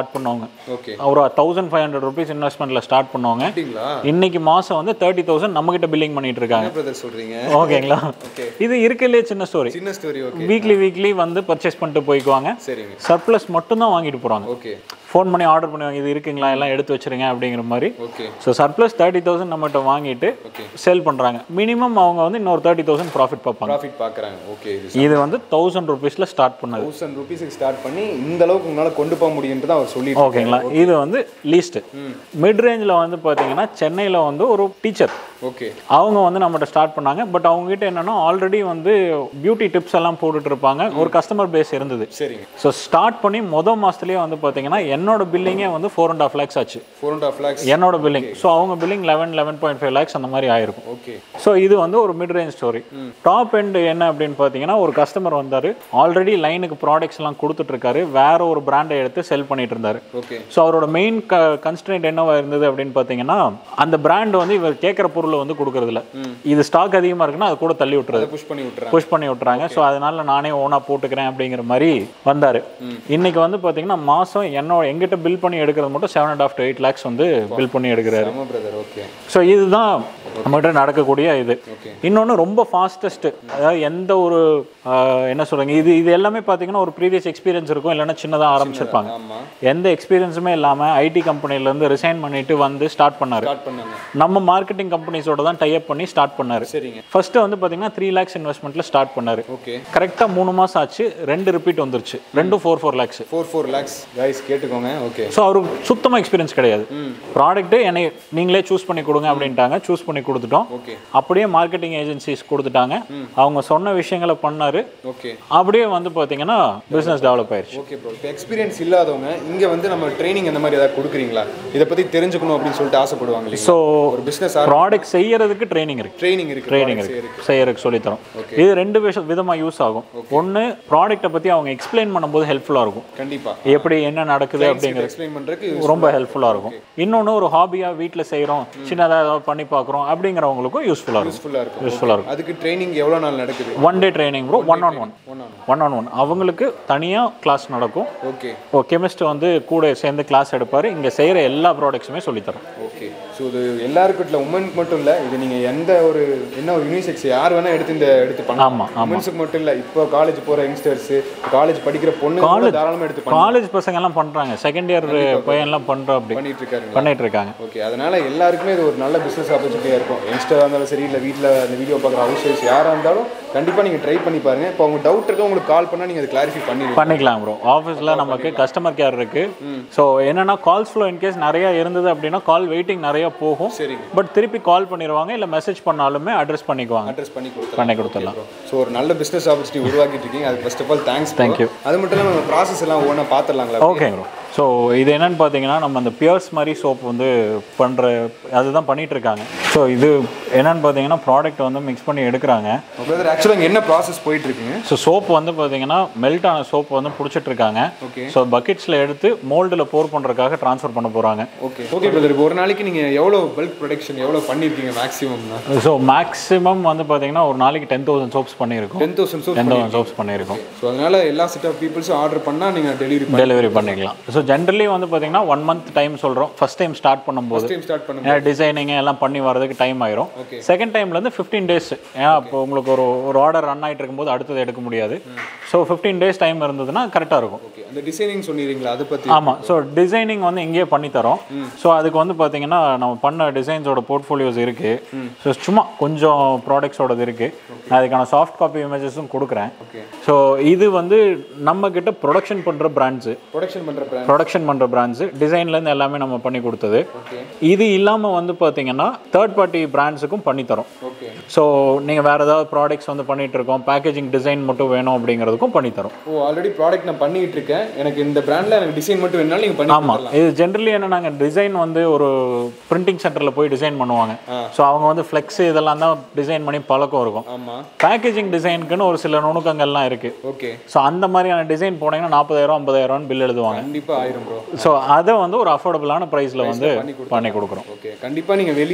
ஸ்டார்ட் பண்ணவங்க ஓகே ஒரு தௌசண்ட் ஃபைவ் ஹண்ட்ரட் ருபீஸ் இன்வெஸ்ட்மெண்ட்டில் ஸ்டார்ட் பண்ணவங்க அப்படிங்களா இன்னைக்கு மாதம் வந்து தேர்ட்டி தௌசண்ட் நம்மகிட்ட பில்லிங் பண்ணிட்டு இருக்காங்க என்ன பிரதர் சொல்றீங்க ஓகேங்களா இது இருக்கலே சின்ன ஸ்டோரி சின்ன ஸ்டோரி ஓகே வீக்லி வீக்லி வந்து பர்ச்சேஸ் பண்ணிட்டு போய்க்குவாங்க சரிங்க சர்ப்ளஸ் மட்டும்தான் வாங்கிட்டு போகிறாங்க ஓகே ஃபோன் பண்ணி ஆர்டர் பண்ணுவாங்க இது இருக்குங்களா எல்லாம் எடுத்து வச்சிருங்க அப்படிங்கிற மாதிரி okay so surplus thirty thousand நம்மகிட்ட வாங்கிட்டு ஓகே சேல் பண்ணுறாங்க மினிமம் அவங்க வந்து இன்னொரு தேர்ட்டி தௌசண்ட் ப்ராஃபிட் பார்ப்பாங்க ப்ராஃபிட் பார்க்குறாங்க ஓகே இது இது வந்து தௌசண்ட் ருபீஸில் ஸ்டார்ட் பண்ணது தௌசண்ட் ருபீஸுக்கு ஸ்டார்ட் பண்ணி இந்த அளவுக்கு உங்களால் கொண்டு போக முடியுன்றது அவர் சொல்லி ஓகேங்களா இது வந்து லீஸ்ட்டு மிட் ரேஞ்சில் வந்து பார்த்தீங்கன்னா சென்னையில் வந்து ஒரு டீச்சர் ஓகே அவங்க வந்து நம்மகிட்ட ஸ்டார்ட் பண்ணாங்க பட் அவங்க கிட்ட என்னன்னா ஆல்ரெடி வந்து பியூட்டி டிப்ஸ் எல்லாம் போட்டுட்டு இருப்பாங்க ஒரு கஸ்டமர் பேஸ் இருந்தது சரிங்க ஸோ ஸ்டார்ட் பண்ணி மொதல் மாதத்துலேயே வந்து பார்த்தீங்கன்னா என்னோட பில்லிங்கே வந்து ஃபோர் அண்ட் ஆஃப் லேக்ஸ் ஆச்சு ஃபோர் அண்ட் ஆஃப் லேக்ஸ் என்னோட பில்லிங் ஸோ அவங்க billing eleven eleven point five lakhs அந்த மாதிரி ஆயிருக்கும் ஓகே ஸோ இது வந்து ஒரு mid range story top end என்ன அப்படின்னு பார்த்தீங்கன்னா ஒரு கஸ்டமர் வந்தார் ஆல்ரெடி லைனுக்கு ப்ராடக்ட்ஸ் எல்லாம் கொடுத்துட்டு இருக்காரு வேற ஒரு பிராண்டை எடுத்து செல் பண்ணிட்டு இருந்தாரு ஓகே ஸோ அவரோட மெயின் க கன்ஸ்டன்ட் என்னவா இருந்தது அப்படின்னு பார்த்தீங்கன்னா அந்த பிராண்ட் வந்து இவர் கேட்குற பொருளை வந்து கொடுக்கறதில்ல இது ஸ்டாக் அதிகமாக இருக்குன்னா அது கூட தள்ளி விட்டுறது அதை புஷ் பண்ணி விட்டுறேன் புஷ் பண்ணி விட்டுறாங்க ஸோ அதனால நானே ஓனாக போட்டுக்கிறேன் அப்படிங்கிற மாதிரி வந்தார் இன்னைக்கு வந்து பார்த்தீங்கன்னா மாதம் என்னோட எங்கிட்ட பில் பண்ணி எடுக்கிறது மட்டும் seven and half to eight lakhs வந்து பில் பண்ணி எடுக்கிறாரு ஆமாம் பிரதர் ஓகே ஸோ இதுதான் நம்மகிட்ட நடக்கக்கூடிய இது ஓகே இன்னொன்று ரொம்ப ஃபாஸ்டஸ்ட் அதாவது எந்த ஒரு ஆஹ், என்ன சொல்றீங்க இது இது எல்லாமே பார்த்தீங்கன்னா ஒரு ப்ரீவியஸ் எக்ஸ்பீரியன்ஸ் இருக்கும் இல்லைன்னா சின்னதாக ஆரம்பிச்சிருப்பாங்க ஆமாம் எந்த எக்ஸ்பீரியன்ஸுமே இல்லாமல் ஐடி கம்பெனிலேருந்து ரிசைன் பண்ணிட்டு வந்து ஸ்டார்ட் பண்ணாரு ஸ்டார்ட் பண்ணாங்க நம்ம மார்க்கெட்டிங் கம்பெனிஸோட தான் டைப் பண்ணி ஸ்டார்ட் பண்ணாரு சரிங்க ஃபர்ஸ்ட் வந்து பார்த்தீங்கன்னா த்ரீ லேக்ஸ் இன்வெஸ்ட்மெண்ட்டில் ஸ்டார்ட் பண்ணாரு ஓகே கரெக்டாக மூணு மாதம் ஆச்சு ரெண்டு ரிப்பீட் வந்துருச்சு ரெண்டும் four four lakhs four four lakhs guys கேட்டுக்கோங்க ஓகே ஸோ அவருக்கு சுத்தமாக எக்ஸ்பீரியன்ஸ் கிடையாது ப்ராடக்ட்டு என்னை நீங்களே சூஸ் பண்ணி கொடுங்க அப்படின்ட்டாங்க சூஸ் பண்ணி கொடுத்துட்டோம் ஓகே அப்படியே மார்க்கெட்டிங் ஏஜென்சிஸ் கொடுத்துட்டாங்க அவங்க சொன்ன விஷயங்களை பண்ணாரு ஓகே அப்படியே வந்து பார்த்தீங்கன்னா பிஸ்னஸ் டெவலப் ஆயிருச்சு ஓகே ப்ரோ இப்போ எக்ஸ்பீரியன்ஸ் இல்லாதவங்க இங்கே வந்து நம்ம ட்ரைனிங் அந்த மாதிரி ஏதாவது கொடுக்குறீங்களா இதை பற்றி தெரிஞ்சுக்கணும் அப்படின்னு சொல்லிட்டு ஆசைப்படுவாங்க இல்லைங்களா? ஸோ ஒரு பிஸ்னஸ் ப்ராடக்ட் செய்யறதுக்கு ட்ரைனிங் இருக்கு ட்ரைனிங் இருக்கு ட்ரைனிங் products இருக்கு செய்யறதுக்கு சொல்லித்தரோம் இது ரெண்டு விஷயம் விதமாக யூஸ் ஆகும் ஒன்று ப்ராடக்ட்டை பற்றி அவங்க எக்ஸ்பிளைன் பண்ணும்போது ஹெல்ப்ஃபுல்லாக இருக்கும் கண்டிப்பா எப்படி என்ன நடக்குது அப்படிங்கிறது எக்ஸ்பிளைன் பண்ணுறதுக்கு ரொம்ப ஹெல்ப்ஃபுல்லாக இருக்கும் இன்னொன்று ஒரு ஹாபியாக வீட்டில் செய்கிறோம் சின்னதாக ஏதாவது பண்ணி பார்க்குறோம் அப்படிங்கிறவங்களுக்கும் யூஸ்ஃபுல்லாக இருக்கும் யூஸ்ஃபுல்லாக இருக்கும் யூஸ்ஃபுல்லாக இருக்கும் அதுக்கு ட்ரைனிங் எவ்வளோ நாள் நடக்குது one day training bro one on one one on one on one அவங்களுக்கு தனியாக கிளாஸ் நடக்கும் ஓகே ஓ கெமிஸ்ட் வந்து கூட சேர்ந்து கிளாஸ் எடுப்பார் இங்கே செய்கிற எல்லா ப்ராடக்ட்ஸுமே சொல்லித்தரோம் ஓகே ஸோ இது எல்லாருக்கும் இல்லை உமனுக்கு மட்டும் இல்லை இது நீங்கள் எந்த ஒரு என்ன ஒரு யூனிசெக்ஸ் யார் வேணால் எடுத்து இந்த எடுத்து பண்ணலாம் ஆமாம் ஆமாம் உமன்ஸுக்கு மட்டும் இல்லை இப்போ காலேஜ் போகிற யங்ஸ்டர்ஸு காலேஜ் படிக்கிற பொண்ணு தாராளமாக எடுத்து பண்ணி காலேஜ் பசங்க எல்லாம் பண்ணுறாங்க செகண்ட் இயர் பையன்லாம் பண்ணுறோம் அப்படி பண்ணிட்டு இருக்காருங்க பண்ணிட்டு இருக்காங்க ஓகே அதனால எல்லாருக்குமே இது ஒரு நல்ல பிஸ்னஸ் ஆப்பர்ச்சுனிட்டியாக இருக்கும் யங்ஸ்டராக இருந்தாலும் சரி இல்லை வீட்டில் அந்த வீடியோ பார்க்குற ஹவுஸ் ஒய்ஃப்ஸ் யாராக இருந்தாலும் கண்டிப்பாக நீங்கள் ட்ரை பண்ணி பாருங்க இப்போ உங்க டவுட் இருக்கு உங்களுக்கு கால் பண்ணால் நீங்கள் அதை கிளாரிஃபை பண்ணிடுங்க பண்ணிக்கலாம் ப்ரோ ஆஃபீஸில் நமக்கு கஸ்டமர் கேர் இருக்கு ஸோ என்னன்னா கால்ஸ் ஃப்ளோ இன்கேஸ் நிறைய இருந்தது அப்படின்னா கால் வெயிட்டிங் நிறைய போகும் சரிங்க பட் திருப்பி கால் பண்ணிடுவாங்க இல்லை மெசேஜ் பண்ணாலுமே அட்ரஸ் பண்ணிக்குவாங்க அட்ரஸ் பண்ணி கொடுத்துருங்க பண்ணி கொடுத்துடலாம் ஸோ ஒரு நல்ல பிஸ்னஸ் ஆப்பர்ச்சுனிட்டி உருவாக்கிட்டு இருக்கீங்க அதுக்கு first of all thanks Thank you. அது மட்டும் இல்லாமல் நம்ம ப்ராசஸ் எல்லாம் ஒவ்வொன்றா பார்த்துடலாங்களா ஓகே ப்ரோ ஸோ இது என்னன்னு பார்த்தீங்கன்னா நம்ம அந்த பியர்ஸ் மாதிரி சோப் வந்து பண்ணுற அதுதான் பண்ணிட்டு இருக்காங்க ஸோ இது என்னன்னு பார்த்தீங்கன்னா ப்ராடக்ட் வந்து மிக்ஸ் பண்ணி எடுக்கிறாங்க பிரதர் ஆக்சுவலாக இங்கே என்ன ப்ராசஸ் போயிட்டு இருக்குங்க ஸோ சோப் வந்து பார்த்தீங்கன்னா மெல்ட் ஆன சோப் வந்து பிடிச்சிட்டு இருக்காங்க ஓகே ஸோ பக்கெட்ஸில் எடுத்து மோல்டில் போர் பண்ணுறதுக்காக ட்ரான்ஸ்ஃபர் பண்ண போகிறாங்க ஓகே ஓகே பிரதர் இப்போ ஒரு நாளைக்கு நீங்கள் எவ்வளோ பல்க் ப்ரொடக்ஷன் எவ்வளோ பண்ணியிருக்கீங்க மேக்ஸிமம்னா ஸோ மேக்ஸிமம் வந்து பார்த்தீங்கன்னா ஒரு நாளைக்கு டென் தௌசண்ட் சோப்ஸ் பண்ணியிருக்கோம் ten thousand so ten thousand soaps பண்ணியிருக்கோம் ஸோ அதனால எல்லா செட் ஆஃப் பீப்புள்ஸும் ஆர்டர் பண்ணால் நீங்கள் டெலிவரி பண்ணி டெலிவரி பண்ணிக்கலாம் ஸோ ஜென்ரலி வந்து பார்த்தீங்கன்னா ஒன் மந்த் டைம் சொல்கிறோம் ஃபர்ஸ்ட் டைம் ஸ்டார்ட் பண்ணும்போது டைம் ஸ்டார்ட் பண்ணுங்க ஏன்னா டிசைனிங் எல்லாம் பண்ணி வரதுக்கு டைம் ஆயிரும் Okay. செகண்ட் டைம்லேருந்து ஃபிஃப்டீன் டேஸ் ஏன்னா இப்போ உங்களுக்கு ஒரு ஒரு ஆர்டர் ரன் ஆகிட்டு இருக்கும்போது அடுத்தது எடுக்க முடியாது ஸோ ஃபிஃப்டீன் டேஸ் டைம் இருந்ததுன்னா கரெக்டாக இருக்கும் ஓகே அந்த டிசைனிங் சொன்னீங்களா அதை பற்றி ஆமாம் ஸோ டிசைனிங் வந்து இங்கேயே பண்ணி தரோம் ஸோ அதுக்கு வந்து பார்த்தீங்கன்னா நம்ம பண்ண டிசைன்ஸோட போர்ட்ஃபோலியோஸ் இருக்குது ஸோ சும்மா கொஞ்சம் ப்ராடக்ட்ஸோடது இருக்குது நான் அதுக்கான சாஃப்ட் காப்பி இமேஜஸும் கொடுக்குறேன் ஓகே ஸோ இது வந்து நம்ம கிட்ட ப்ரொடக்ஷன் பண்ணுற பிராண்ட்ஸு ப்ரொடக்ஷன் பண்ணுற பிராண்ட் ப்ரொடக்ஷன் பண்ணுற பிராண்ட்ஸு டிசைன்லேருந்து எல்லாமே நம்ம பண்ணி கொடுத்தது ஓகே இது இல்லாமல் வந்து பார்த்தீங்கன்னா தேர்ட் பார்ட்டி பிராண்ட்ஸுக்கும் பண்ணித்தரோம் ஓகே ஸோ நீங்கள் வேறு ஏதாவது ப்ராடக்ட்ஸ் வந்து பண்ணிட்டு இருக்கோம் பேக்கேஜிங் டிசைன் மட்டும் வேணும் அப்படிங்கிறதுக்கும் பண்ணித்தரோம் ஓ ஆல்ரெடி ப்ராடக்ட் நான் பண்ணிட்டு இருக்கேன் எனக்கு இந்த பிராண்டில் எனக்கு டிசைன் மட்டும் வேணாலும் நீங்கள் பண்ணி ஆமாம் இது ஜென்ரலி என்ன நாங்கள் டிசைன் வந்து ஒரு பிரிண்டிங் சென்டரில் போய் டிசைன் பண்ணுவாங்க ஸோ அவங்க வந்து ஃப்ளெக்ஸ் இதெல்லாம் தான் டிசைன் பண்ணி பழக்கம் இருக்கும் ஆமாம் பேக்கேஜிங் டிசைனுக்குன்னு ஒரு சில நுணுக்கங்கள்லாம் இருக்குது ஓகே ஸோ அந்த மாதிரியான டிசைன் போனீங்கன்னா நாற்பதாயிரம் ஐம்பதாயிரம் பில் எழுதுவாங்க கண்டிப்பாக ஆயிரும் ப்ரோ ஸோ அதை வந்து ஒரு அஃபோர்டபுளான ப்ரைஸில் வந்து பண்ணி கொடுக்குறோம் ஓகே கண்டிப்பாக நீங்கள் வெளியே நிறைய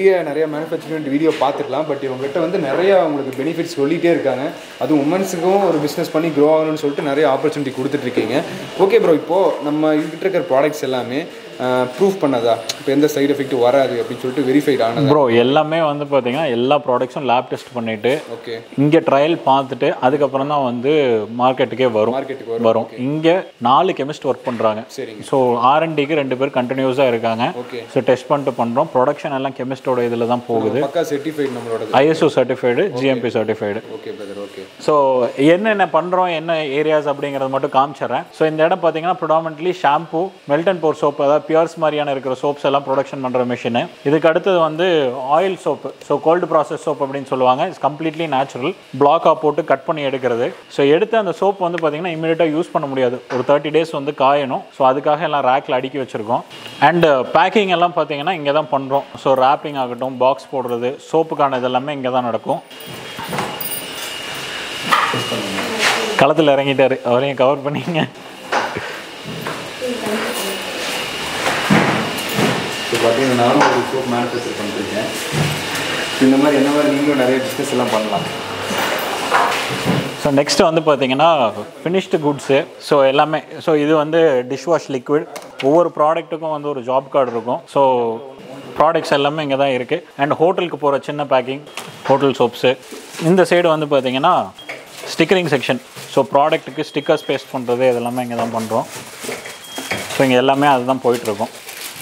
மேனுஃபேக்சரிங் வீடியோ பார்த்துக்கலாம் பட் இவங்ககிட்ட வந்து நிறைய உங்களுக்கு பெனிஃபிட்ஸ் சொல்லிகிட்டே இருக்காங்க அதுவும் உமன்ஸுக்கும் ஒரு பிஸ்னஸ் பண்ணி க்ரோ ஆகணும்னு சொல்லிட்டு நிறைய ஆப்பர்ச்சுனிட்டி கொடுத்துட்ருக்கீங்க ஓகே ப்ரோ இப்போது நம்ம இங்கிட்ட இருக்கிற ப்ராடக்ட்ஸ் எல்லாமே ப்ரூஃப் பண்ணதா இப்போ எந்த சைடு எஃபெக்ட் வராது அப்படின்னு சொல்லிட்டு வெரிஃபைட் ஆனதா ப்ரோ எல்லாமே வந்து பார்த்தீங்கன்னா எல்லா ப்ராடக்ட்ஸும் லேப் டெஸ்ட் பண்ணிட்டு ஓகே இங்கே ட்ரையல் பார்த்துட்டு அதுக்கப்புறம் தான் வந்து மார்க்கெட்டுக்கே வரும் மார்க்கெட்டுக்கு வரும் வரும் இங்கே நாலு கெமிஸ்ட் ஒர்க் பண்ணுறாங்க சரிங்க ஸோ ஆர்என்டிக்கு ரெண்டு பேர் கண்டினியூஸாக இருக்காங்க ஓகே ஸோ டெஸ்ட் பண்ணிட்டு பண்ணுறோம் ப்ரொடக்ஷன் எல்லாம் கெமிஸ்டோட இதில் தான் போகுது பக்கா சர்டிஃபைட் நம்மளோடது ISO certified GMP certified okay brother okay so என்னென்ன பண்ணுறோம் என்ன ஏரியாஸ் அப்படிங்கிறத மட்டும் காமிச்சிடுறேன் ஸோ இந்த இடம் பார்த்தீங்கன்னா predominantly shampoo melt and pour soap அதாவது பியர்ஸ் மாதிரியான இருக்கிற சோப்ஸ் எல்லாம் ப்ரொடக்ஷன் பண்ணுற மிஷினு இதுக்கு அடுத்தது வந்து oil soap so cold process soap அப்படின்னு சொல்லுவாங்க இட்ஸ் கம்ப்ளீட்லி நேச்சுரல் பிளாக்காக போட்டு கட் பண்ணி எடுக்கிறது ஸோ எடுத்து அந்த சோப் வந்து பார்த்தீங்கன்னா இமீடியட்டாக யூஸ் பண்ண முடியாது ஒரு தேர்ட்டி டேஸ் வந்து காயணும் ஸோ அதுக்காக எல்லாம் ரேக்கில் அடுக்கி வச்சுருக்கோம் அண்ட் பேக்கிங் எல்லாம் பார்த்தீங்கன்னா இங்கே தான் பண்ணுறோம் ஸோ ரேப்பிங் ஆகட்டும் பாக்ஸ் போடுறது சோப்புக்கான இதெல்லாமே இங்கே தான் நடக்கும் களத்தில் இறங்கிட்டாரு அவரையும் கவர் பண்ணிங்க இப்போ பார்த்தீங்கன்னா நானும் ஒரு சோப் மேனுஃபேக்சர் பண்ணிருக்கேன் இந்த மாதிரி என்ன மாதிரி நீங்களும் நிறைய பிஸ்னஸ் எல்லாம் பண்ணலாம் ஸோ நெக்ஸ்ட் வந்து பார்த்தீங்கன்னா ஃபினிஷ்டு குட்ஸு ஸோ எல்லாமே ஸோ இது வந்து டிஷ் வாஷ் லிக்விட் ஒவ்வொரு ப்ராடக்ட்டுக்கும் வந்து ஒரு ஜாப் கார்டு இருக்கும் ஸோ ப்ராடக்ட்ஸ் எல்லாமே இங்கே தான் இருக்குது அண்ட் ஹோட்டலுக்கு போகிற சின்ன பேக்கிங் ஹோட்டல் சோப்ஸு இந்த சைடு வந்து பார்த்தீங்கன்னா ஸ்டிக்கரிங் செக்ஷன் ஸோ ப்ராடக்ட்டுக்கு ஸ்டிக்கர்ஸ் பேஸ்ட் பண்ணுறது இதெல்லாமே இங்கே தான் பண்ணுறோம் ஸோ இங்கே எல்லாமே அதுதான் போயிட்டுருக்கும்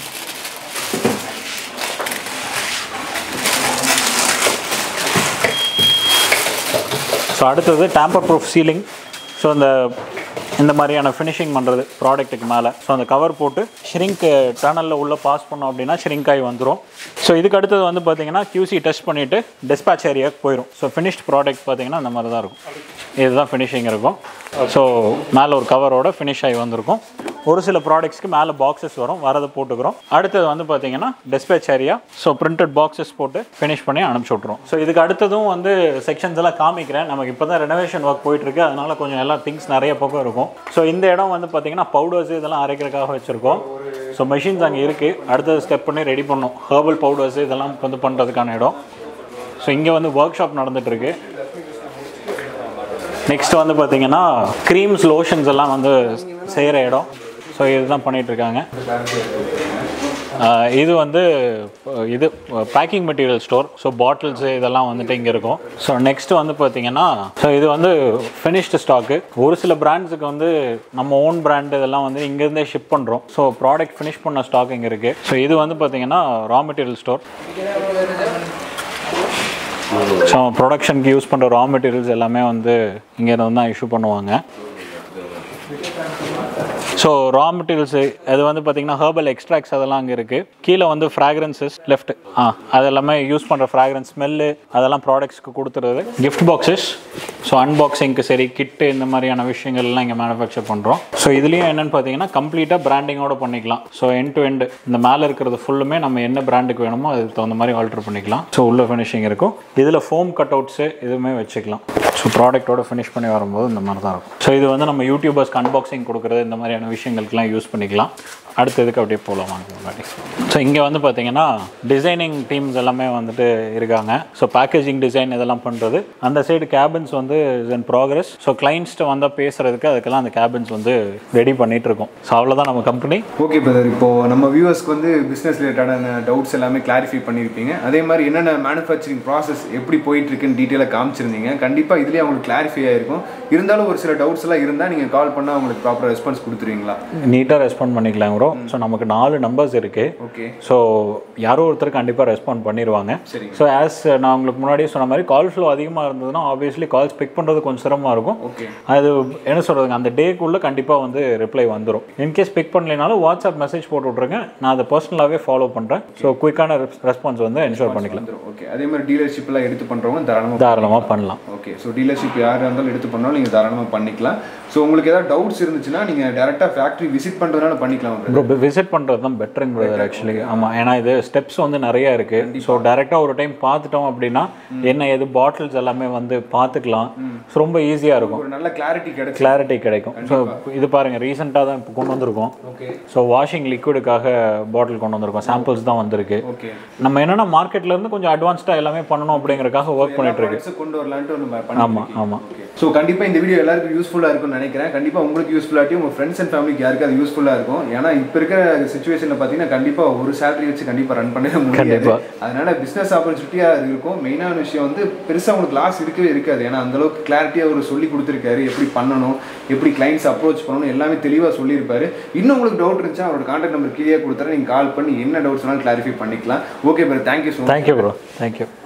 ஸோ அடுத்தது டேம்பர் ப்ரூஃப் சீலிங் ஸோ இந்த இந்த மாதிரியான ஃபினிஷிங் பண்ணுறது ப்ராடக்ட்டுக்கு மேலே ஸோ அந்த கவர் போட்டு ஷ்ரிங்க் டனலில் உள்ளே பாஸ் பண்ணோம் அப்படின்னா ஷ்ரிங்க் ஆகி வந்துடும் ஸோ இதுக்கு அடுத்தது வந்து பார்த்தீங்கன்னா QC டெஸ்ட் பண்ணிவிட்டு டிஸ்பேச் ஏரியாவுக்கு போயிடும் ஸோ ஃபினிஷ்ட் ப்ராடக்ட் பார்த்தீங்கன்னா இந்த மாதிரி தான் இருக்கும் இதுதான் ஃபினிஷிங் இருக்கும் ஸோ மேலே ஒரு கவரோட ஃபினிஷ் ஆகி வந்திருக்கும் ஒரு சில ப்ராடக்ட்ஸ்க்கு மேலே பாக்ஸஸ் வரும் வரதை போட்டுக்கிறோம் அடுத்தது வந்து பார்த்தீங்கன்னா dispatch area so printed boxes போட்டு ஃபினிஷ் பண்ணி அனுப்பிச்சி விட்ருவோம் ஸோ இதுக்கு அடுத்ததும் வந்து செக்ஷன்ஸ் எல்லாம் காமிக்கிறேன் நமக்கு இப்போ தான் ரெனோவேஷன் ஒர்க் போயிட்டுருக்கு அதனால கொஞ்சம் எல்லாம் திங்ஸ் நிறைய பக்கம் இருக்கும் ஸோ இந்த இடம் வந்து பார்த்தீங்கன்னா பவுடர்ஸ் இதெல்லாம் அரைக்கிறதுக்காக வச்சுருக்கோம் ஸோ மெஷின்ஸ் அங்கே இருக்குது அடுத்தது ஸ்டெப் பண்ணி ரெடி பண்ணோம் ஹெர்பல் பவுடர்ஸ் இதெல்லாம் வந்து பண்ணுறதுக்கான இடம் ஸோ இங்கே வந்து ஒர்க் ஷாப் நடந்துகிட்ருக்கு நெக்ஸ்ட் வந்து பார்த்தீங்கன்னா க்ரீம்ஸ் லோஷன்ஸ் எல்லாம் வந்து செய்கிற இடம் ஸோ இதுதான் பண்ணிட்டு இருக்காங்க ஆஹ் இது வந்து அஹ் இது packing material store so bottles இதெல்லாம் வந்துட்டு இங்கே இருக்கும் ஸோ நெக்ஸ்ட் வந்து பார்த்தீங்கன்னா ஸோ இது வந்து ஃபினிஷ்டு ஸ்டாக்கு ஒரு சில பிராண்ட்ஸுக்கு வந்து நம்ம ஓன் பிராண்ட் இதெல்லாம் வந்து இங்கேருந்தே ஷிப் பண்ணுறோம் ஸோ ப்ராடக்ட் ஃபினிஷ் பண்ண ஸ்டாக் இங்கே இருக்குது ஸோ இது வந்து பார்த்தீங்கன்னா ரா மெட்டீரியல் ஸ்டோர் ஸோ ப்ரொடக்ஷனுக்கு யூஸ் பண்ணுற ரா மெட்டீரியல்ஸ் எல்லாமே வந்து இங்கேருந்து தான் இஷ்யூ பண்ணுவாங்க ஸோ ரா மெட்டீரியல்ஸ் அது வந்து பார்த்தீங்கன்னா ஹெர்பல் எக்ஸ்ட்ராக்ட்ஸ் அதெல்லாம் அங்கே இருக்குது கீழே வந்து ஃப்ராக்ரன்சஸ் லெஃப்ட் ஆ அது எல்லாமே யூஸ் பண்ணுற ஃப்ராக்ரன்ஸ் ஸ்மெல்லு அதெல்லாம் ப்ராடக்ட்ஸ்க்கு கொடுத்துறது கிஃப்ட் பாக்ஸஸ் ஸோ அன்பாக்சிங்க்கு சரி கிட்டு இந்த மாதிரியான விஷயங்கள்லாம் இங்கே மேனுஃபேக்சர் பண்ணுறோம் ஸோ இதுலேயும் என்னென்னு பார்த்தீங்கன்னா கம்ப்ளீட்டாக பிராண்டிங்கோட பண்ணிக்கலாம் ஸோ எண்ட் டு எண்ட் இந்த மேலே இருக்கிறது ஃபுல்லுமே நம்ம என்ன பிராண்டுக்கு வேணுமோ அதுக்கு தகுந்த மாதிரி ஆல்டர் பண்ணிக்கலாம் ஸோ உள்ள ஃபினிஷிங் இருக்கும் இதில் ஃபோம் கட் அவுட்ஸு இதுவுமே வச்சுக்கலாம் ஸோ ப்ராடக்ட்டோட ஃபினிஷ் பண்ணி வரும்போது இந்த மாதிரி தான் இருக்கும் ஸோ இது வந்து நம்ம யூடியூபர்ஸ்க்கு அன்பாக்சிங் கொடுக்குறது இந்த மாதிரியான விஷயங்களுக்குலாம் யூஸ் பண்ணிக்கலாம் அடுத்த இதுக்கு அப்படியே போகலாம் வாங்க முன்னாடி ஸோ இங்கே வந்து பார்த்தீங்கன்னா டிசைனிங் டீம்ஸ் எல்லாமே வந்துட்டு இருக்காங்க ஸோ பேக்கேஜிங் டிசைன் இதெல்லாம் பண்ணுறது அந்த சைடு கேபின்ஸ் வந்து இஸ் இன் ப்ராக்ரஸ் ஸோ கிளைண்ட்ஸ்ட்டு வந்தால் பேசுகிறதுக்கு அதுக்கெல்லாம் அந்த கேபின்ஸ் வந்து ரெடி பண்ணிட்டு இருக்கோம் ஸோ அவ்வளோதான் நம்ம கம்பெனி ஓகே பிரதர் இப்போ நம்ம வியூவர்ஸ்க்கு வந்து பிஸ்னஸ் ரிலேட்டடான டவுட்ஸ் எல்லாமே கிளாரிஃபை பண்ணியிருப்பீங்க அதே மாதிரி என்னென்ன மேனுஃபேக்சரிங் ப்ராசஸ் எப்படி போயிட்டு இருக்குன்னு டீட்டெயிலாக காமிச்சிருந்தீங்க கண்டிப்பாக இதுலேயே அவங்களுக்கு கிளாரிஃபை ஆயிருக்கும் இருந்தாலும் ஒரு சில டவுட்ஸ் எல்லாம் இருந்தால் நீங்கள் கால் பண்ணால் அவங்களுக்கு ப்ராப்பர் ரெஸ்பான்ஸ் கொடுத்துருவீங்களா நீட்டாக ரெஸ்பாண்ட் பண்ணிக்கலாம் ப்ரோ ஸோ நமக்கு நாலு நம்பர்ஸ் இருக்குது ஓகே ஸோ யாரோ ஒருத்தர் கண்டிப்பாக ரெஸ்பாண்ட் பண்ணிடுவாங்க சரிங்க. ஸோ ஆஸ் நான் உங்களுக்கு முன்னாடியே சொன்ன மாதிரி கால் ஃப்ளோ அதிகமாக இருந்ததுன்னா ஆப்வியஸ்லி கால்ஸ் பிக் பண்ணுறது கொஞ்சம் சிரமமாக இருக்கும் ஓகே அது என்ன சொல்கிறதுங்க அந்த டேக்குள்ளே கண்டிப்பாக வந்து ரிப்ளை வந்துடும் இன்கேஸ் பிக் பண்ணலைனாலும் வாட்ஸ்அப் மெசேஜ் போட்டு விட்ருங்க நான் அதை பர்சனலாகவே ஃபாலோ பண்ணுறேன் ஸோ குயிக்கான ரெஸ்பான்ஸ் வந்து என்ஷூர் பண்ணிக்கலாம் வந்துடும் ஓகே அதே மாதிரி டீலர்ஷிப்லாம் எடுத்து பண்ணுறவங்க தாராளமாக தாராளமாக பண்ணலாம் ஓகே ஸோ டீலர்ஷிப் யாராக இருந்தாலும் எடுத்து பண்ணாலும் நீங்கள் தாராளமாக பண்ணிக்கலாம் ஸோ உங்களுக்கு ஏதாவது டவுட்ஸ் இருந்துச்சுன்னா நீங்கள் டேரெக்டாக ஃபேக்ட்ரி விசிட் பண்ணுறதுனால பண்ணிக்கலாம் ப்ரோ விசிட் பண்ணுறது தான் பெட்டருங்க பிரதர் ஆக்சுவலி ஆமாம் ஏன்னா இது ஸ்டெப்ஸ் வந்து நிறைய இருக்குது ஸோ டேரெக்டாக ஒரு டைம் பார்த்துட்டோம் அப்படின்னா என்ன ஏது பாட்டில்ஸ் எல்லாமே வந்து பார்த்துக்கலாம் ஸோ ரொம்ப ஈஸியாக இருக்கும் ஒரு நல்ல கிளாரிட்டி கிடைச்சு கிளாரிட்டி கிடைக்கும் ஸோ இது பாருங்கள் ரீசெண்டாக தான் இப்போ கொண்டு வந்திருக்கோம் ஓகே ஸோ வாஷிங் லிக்விடுக்காக பாட்டில் கொண்டு வந்திருக்கோம் சாம்பிள்ஸ் தான் வந்திருக்கு ஓகே நம்ம என்னன்னா மார்க்கெட்ல இருந்து கொஞ்சம் அட்வான்ஸ்டாக எல்லாமே பண்ணணும் அப்படிங்கறக்காக ஒர்க் பண்ணிட்டு இருக்கு ப்ராடக்ட்ஸை கொண்டு வரலான்ட்டு ஒன்று பண்ணி ஆமாம் ஆமாம் ஸோ கண்டிப்பாக இந்த வீடியோ எல்லாருக்கும் யூஸ்ஃபுல்லாக இருக்கும்னு நினைக்கிறேன் கண்டிப்பாக உங்களுக்கு யூஸ்ஃபுல்லாட்டி உங்கள் ஃப்ரெண்ட்ஸ் அண்ட் ஃபேமிலிக்கு யாருக்கு அது யூஸ்ஃபுல்லாக இருக்கும் ஏன்னா இப்போ இருக்கிற சுச்சுவேஷனில் பார்த்தீங்கன்னா கண்டிப்பாக ஒரு சேலரி வச்சு கண்டிப்பாக ரன் பண்ணவே முடியாது கண்டிப்பா. அதனால பிஸ்னஸ் ஆப்பர்ச்சுனிட்டியாக அது இருக்கும் மெயினான விஷயம் வந்து பெருசாக உங்களுக்கு லாஸ் இருக்கவே இருக்காது ஏன்னா அந்த அளவுக்கு கிளாரிட்டியாக அவர் சொல்லி கொடுத்துருக்காரு எப்படி பண்ணணும் எப்படி கிளைண்ட்ஸ் அப்ரோச் பண்ணணும் எல்லாமே தெளிவாக சொல்லியிருப்பாரு இன்னும் உங்களுக்கு டவுட் இருந்துச்சா அவரோட கான்டாக்ட் நம்பர் கீழே கொடுத்தாரு நீங்கள் கால் பண்ணி என்ன டவுட்ஸ் வேணாலும் கிளாரிஃபை பண்ணிக்கலாம் okay brother thank you so much thank you bro thank you